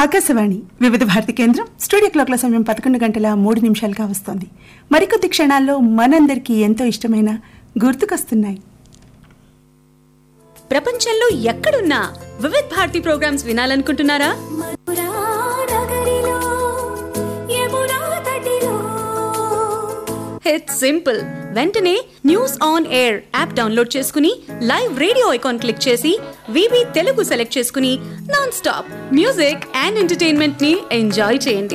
ఆకాశవాణి వివిధ భారతి కేంద్రం స్టూడియో క్లాక్ల సమయం పదకొండు గంటల మూడు నిమిషాలుగా వస్తోంది మరికొద్ది క్షణాల్లో మనందరికీ ఎంతో ఇష్టమైన గుర్తుకొస్తున్నాయి ప్రపంచంలో ఎక్కడున్నా వివిధ్ భారతి ప్రోగ్రామ్స్ వినాలనుకుంటున్నారా మధురా నగరిలో యమునా తటిలో ఇట్స్ సింపుల్ వెంటనే news on air app download చేసుకుని లైవ్ రేడియో ఐకాన్ క్లిక్ చేసి వివి తెలుగు సెలెక్ట్ చేసుకుని non stop music and entertainment ని ఎంజాయ్ చేయండి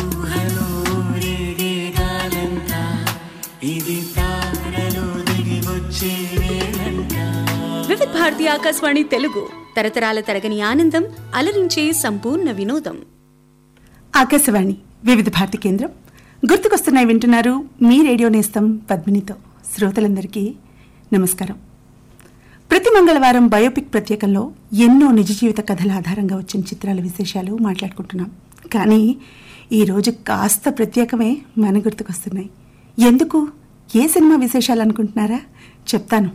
వివిధ్ భారతి ఆకాశవాణి తెలుగు తరతరాల తరగని ఆనందం అలరించే సంపూర్ణ వినోదం ఆకాశవాణి వివిధ భారతి కేంద్రం గుర్తుకొస్తున్నాయి వింటున్నారు మీ రేడియో నేస్తం పద్మినితో శ్రోతలందరికీ నమస్కారం ప్రతి మంగళవారం బయోపిక్ ప్రత్యేకంలో ఎన్నో నిజ జీవిత కథల ఆధారంగా వచ్చిన చిత్రాల విశేషాలు మాట్లాడుకుంటున్నాం కానీ ఈరోజు కాస్త ప్రత్యేకమే మన గుర్తుకొస్తున్నాయి ఎందుకు ఏ సినిమా విశేషాలు అనుకుంటున్నారా చెప్తాను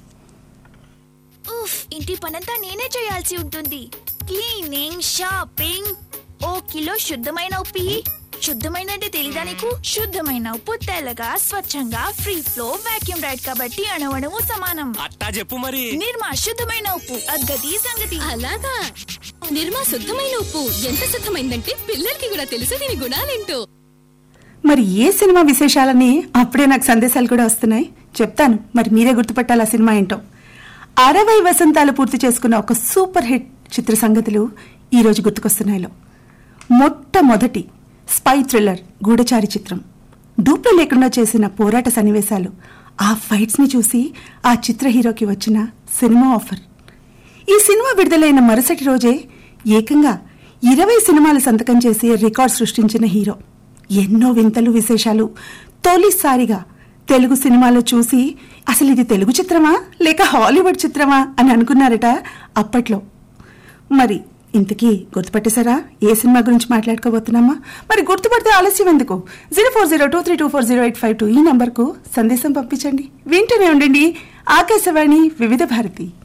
ఉఫ్ ఇంటి పనంతా నేనే చేయాల్సి ఉంటుంది క్లీనింగ్ షాపింగ్ ఓ కిలో శుద్ధమైన ఉప్పు ఇయ్యి. శుద్ధమైన అంటే తెలీదా నీకు శుద్ధమైన ఉప్పు తెల్లగా స్వచ్ఛంగా ఫ్రీ ఫ్లో వాక్యూమ్ రైడ్ కాబట్టి అణవణము సమానం అట్టా చెప్పు మరి నిర్మా శుద్ధమైన ఉప్పు అగ్గది సంగతి అలాగా నిర్మా శుద్ధమైన ఉప్పు ఎంత శుద్ధమైందంటే పిల్లలకి కూడా తెలుసు దీని గుణాలేంటో మరి ఏ సినిమా విశేషాలని అప్పుడే నాకు సందేశాలు కూడా వస్తున్నాయి చెప్తాను మరి మీరే గుర్తుపట్టాలి ఆ సినిమా ఏంటో అరవై వసంతాలు పూర్తి చేసుకున్న ఒక సూపర్ హిట్ చిత్ర సంగతులు ఈరోజు గుర్తుకొస్తున్నాయిలో మొట్టమొదటి స్పై థ్రిల్లర్ గూఢచారి చిత్రం డూప్లో లేకుండా చేసిన పోరాట సన్నివేశాలు ఆ ఫైట్స్ ని చూసి ఆ చిత్ర హీరోకి వచ్చిన సినిమా ఆఫర్ ఈ సినిమా విడుదలైన మరుసటి రోజే ఏకంగా ఇరవై సినిమాలు సంతకం చేసి రికార్డ్ సృష్టించిన హీరో ఎన్నో వింతలు విశేషాలు తొలిసారిగా తెలుగు సినిమాలో చూసి అసలు ఇది తెలుగు చిత్రమా లేక హాలీవుడ్ చిత్రమా అని అనుకున్నారట అప్పట్లో మరి ఇంతకీ గుర్తుపట్టేశారా ఏ సినిమా గురించి మాట్లాడుకోబోతున్నామా మరి గుర్తుపడితే ఆలస్యం ఎందుకు zero four zero two three two four zero eight five two ఈ నంబర్కు సందేశం పంపించండి వింటూనే ఉండండి ఆకాశవాణి వివిధ భారతి